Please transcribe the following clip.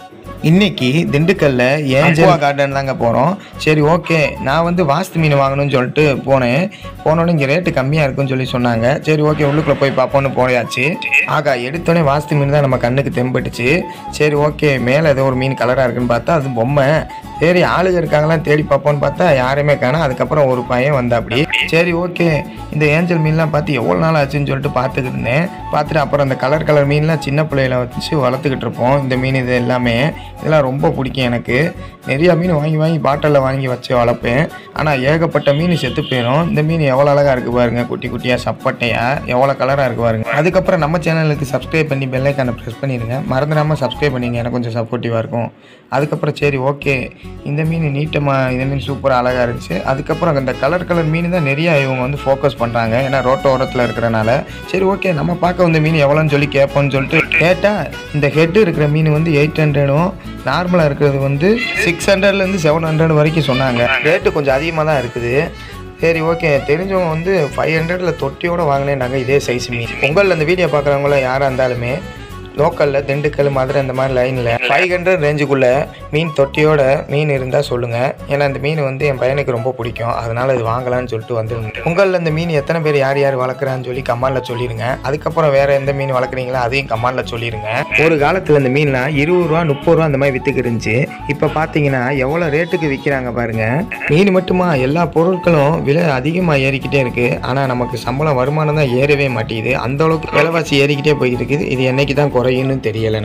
இன்னைக்கு திண்டுக்கல்ல angel garden தாங்க போகிறோம் சரி ஓகே நான் வந்து வாஸ்து மீன் வாங்கணும்னு சொல்லிட்டு போனேன் போனோடனே இங்கே ரேட்டு கம்மியாக இருக்குன்னு சொல்லி சொன்னாங்க சரி ஓகே உள்ளுக்குள்ளே போய் பார்ப்போம்னு போயாச்சு ஆகா எடுத்தோடனே வாஸ்து மீன் தான் நம்ம கண்ணுக்கு தெம்பட்டுச்சு சரி ஓகே மேலே ஏதோ ஒரு மீன் கலராக இருக்குன்னு பார்த்தா அது பொம்மை சரி ஆளுங்க இருக்காங்களாம் தேடி பார்ப்போம்னு பார்த்தா யாருமே காணோம் அதுக்கப்புறம் ஒரு பையன் வந்தா அப்படி சரி ஓகே இந்த ஏஞ்சல் மீன்லாம் பார்த்து எவ்வளோ நாள் ஆச்சுன்னு சொல்லிட்டு பார்த்துக்கிட்டு இருந்தேன் பார்த்துட்டு அப்புறம் அந்த கலர் கலர் மீன்லாம் சின்ன பிள்ளையில வச்சு வளர்த்துக்கிட்டு இருப்போம் இந்த மீன் இது எல்லாமே இதெல்லாம் ரொம்ப பிடிக்கும் எனக்கு நிறையா மீன் வாங்கி வாங்கி பாட்டிலில் வாங்கி வச்சு வளர்ப்பேன் ஆனால் ஏகப்பட்ட மீன் செத்து போயிடும் இந்த மீன் எவ்வளோ அழகாக இருக்குது பாருங்க குட்டி குட்டியாக சப்பட்டையாக எவ்வளோ கலராக இருக்குது பாருங்க அதுக்கப்புறம் நம்ம சேனலுக்கு சப்ஸ்கிரைப் பண்ணி பெல்லைக்கான ப்ரெஸ் பண்ணிடுங்க மறந்துடாமல் சப்ஸ்கிரைப் பண்ணிங்க எனக்கு கொஞ்சம் சப்போர்ட்டிவாக இருக்கும் அதுக்கப்புறம் சரி ஓகே இந்த மீன் நீட்டமாக இந்த மீன் சூப்பராக அழகாக இருந்துச்சு அதுக்கப்புறம் அந்த கலர் கலர் மீன் தான் நிறையா இவங்க வந்து ஃபோக்கஸ் பண்ணுறாங்க ஏன்னா ரோட்டோ ஓரத்தில் இருக்கிறனால சரி ஓகே நம்ம பார்க்க வந்த மீன் எவ்வளோன்னு சொல்லி கேட்போம்னு சொல்லிட்டு கேட்டால் இந்த ஹெட்டு இருக்கிற மீன் வந்து எயிட் ஹண்ட்ரடும் நார்மலாக இருக்கிறது வந்து சிக்ஸ் ஹண்ட்ரட்லேருந்து செவன் ஹண்ட்ரட் வரைக்கும் சொன்னாங்க ரேட்டு கொஞ்சம் அதிகமாக தான் இருக்குது சரி ஓகே தெரிஞ்சவங்க வந்து ஃபைவ் ஹண்ட்ரடில் தொட்டியோட வாங்கினேன்னாங்க இதே சைஸ் மீன் பொங்கலில் இந்த வீடியோ பார்க்குறவங்கள யாராக இருந்தாலுமே லோக்கலில் திண்டுக்கல் மதுரை இந்த மாதிரி லைனில் ஃபைவ் ஹண்ட்ரட் ரேஞ்சுக்குள்ளே மீன் தொட்டியோட மீன் இருந்தால் சொல்லுங்கள் ஏன்னா இந்த மீன் வந்து என் பையனுக்கு ரொம்ப பிடிக்கும் அதனால் இது வாங்கலாம்னு சொல்லிட்டு வந்துருந்தேன் உங்களில் இந்த மீன் எத்தனை பேர் யார் யார் வளர்க்குறான்னு சொல்லி கமாண்டில் சொல்லிடுங்க அதுக்கப்புறம் வேறு எந்த மீன் வளர்க்குறீங்களோ அதையும் கமாண்டில் சொல்லிடுங்க ஒரு காலத்தில் இந்த மீன்லாம் இருபது ரூபா முப்பது ரூபா அந்த மாதிரி விற்றுக்கு இருந்துச்சு இப்போ பார்த்தீங்கன்னா எவ்வளோ ரேட்டுக்கு விற்கிறாங்க பாருங்கள் மீன் மட்டுமா எல்லா பொருட்களும் விலை அதிகமாக ஏறிக்கிட்டே இருக்குது ஆனால் நமக்கு சம்பளம் வருமானம் தான் ஏறவே மாட்டேங்குது அந்த அளவுக்கு விலைவாசி ஏறிக்கிட்டே போயிட்டு இருக்குது இது என்னைக்கு தான் குறையும்னு தெரியலை